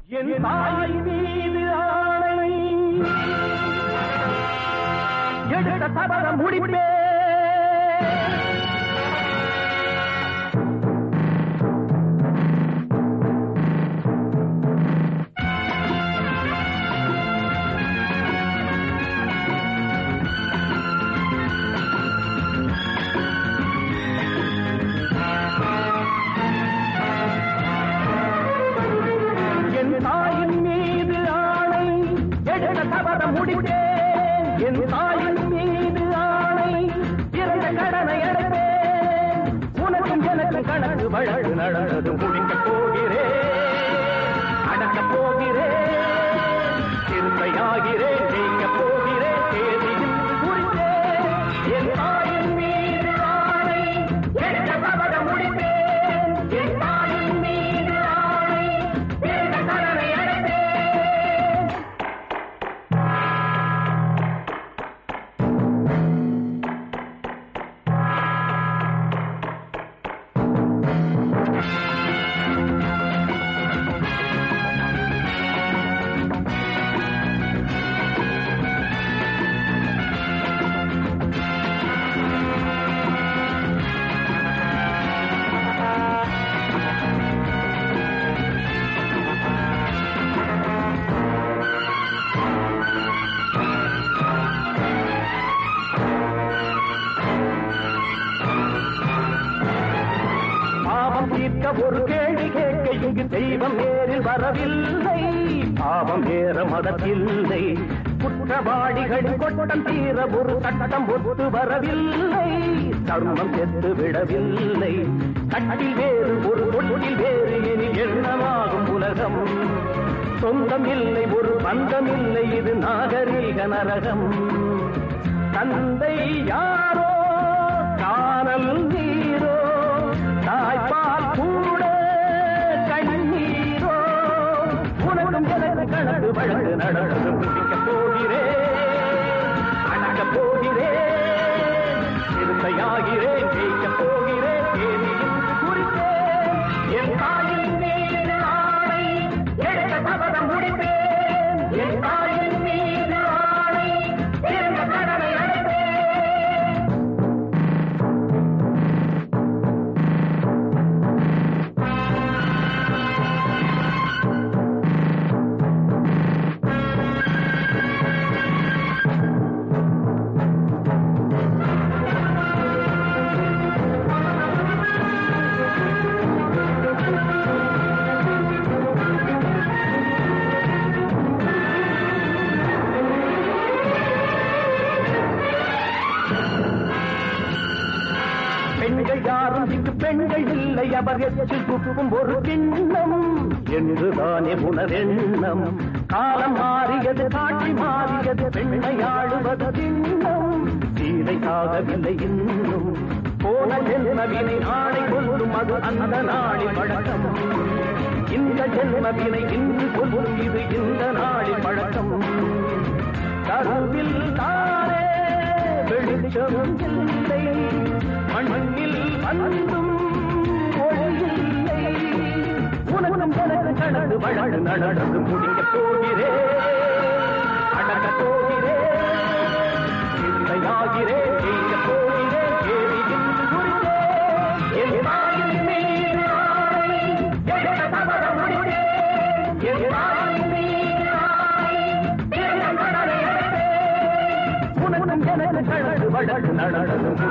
என் தாய் மீது ஆணை எடுத்த தவற முடிப்பே என் தாயின் மீது ஆணை எடுத்த தவற முடிப்பேன் என் தாயின் மீது ஆணை இறந்த கடனை அடைப்பேன் உனக்கும் எனக்கு கணக்கு வழக்கு நடந்தது முடிக்கப் போகிறேன் அடக்கப் போகிறேன் சிறுமையாகிறேன் ஜெயிக்கப் போகிறேன் தேதியில் குறித்தேன் என் தாயின் மீது ஆணை எடுத்த தவற முடிப்பேன் என் தாயின் மீது ஆணை இறந்த கடனை அடைப்பேன் பாவம் தீர்க்க ஒரு கேள்வி கேட்க இங்கு தெய்வம் நேரில் வரவில்லை பாவம் ஏற மதத்தில்லை குற்றவாளிகளின் கொட்டம் தீர ஒரு சட்டம் ஒத்து வரவில்லை தர்மம் செத்து விடவில்லை கட்டில் வேறு ஒரு தொட்டில் வேறு இனி எண்ணமாகும் உலகம் சொந்தம் இல்லை ஒரு பந்தம் இல்லை இது நாகரீக நரகம் தந்தை யாரோ காணல் நீரோ தாய்ப்பால் கூட கண்ணீரோ உனக்கும் எனக்கு கணக்கு வழக்கு நடந்து முடிக்கப் போகிறேன் அடக்கப் போகிறேன் சிறுத்தையாகிறேன் ஜெயிக்கப் போகிறேன் தேதியில் குறித்தேன் என் தாயின் மீது ஆணை எடுத்த தவறம் முடிப்பேன் என் தாயின் மீது ஆணை இருந்த கடனை அடைப்பேன் பெண்கள் யாரும் இங்கு பெண்கள் இல்லை அவர் எச்சில் துப்பும் ஒரு கிண்ணம் என்றுதானே உணரெண்ணம் காலம் மாறியது காட்சி மாறியது பெண்ணை ஆளுவது திண்ணம் சீதை சாகவில்லை இன்னும் போன ஜென்மவினை நாளை கொல்லும் அது அந்த நாளில் வழக்கம் இந்த ஜென்மவினை இன்று கொல்லும் இது இந்த நாளில் பழக்கம் கருவில் தானே வெளிச்சம் இல்லை மண்ணில் வந்தும் ஒளியில்லை உனக்கும் எனக்கு கணக்கு வழக்கு நடந்து முடிக்கப் போகிறேன் அடக்கப் போகிறேன் சிந்தையாகிறேன் ஜெயிக்கப் போகிறேன் தேதியில் குறித்தேன் என் தாயின் மீது ஆணை எடுத்த தவற முடித்தேன் என் தாயின் மீது ஆணை இருந்த கடனை அடைப்பேன் உனக்கும் எனக்கு கணக்கு வழக்கு நடந்து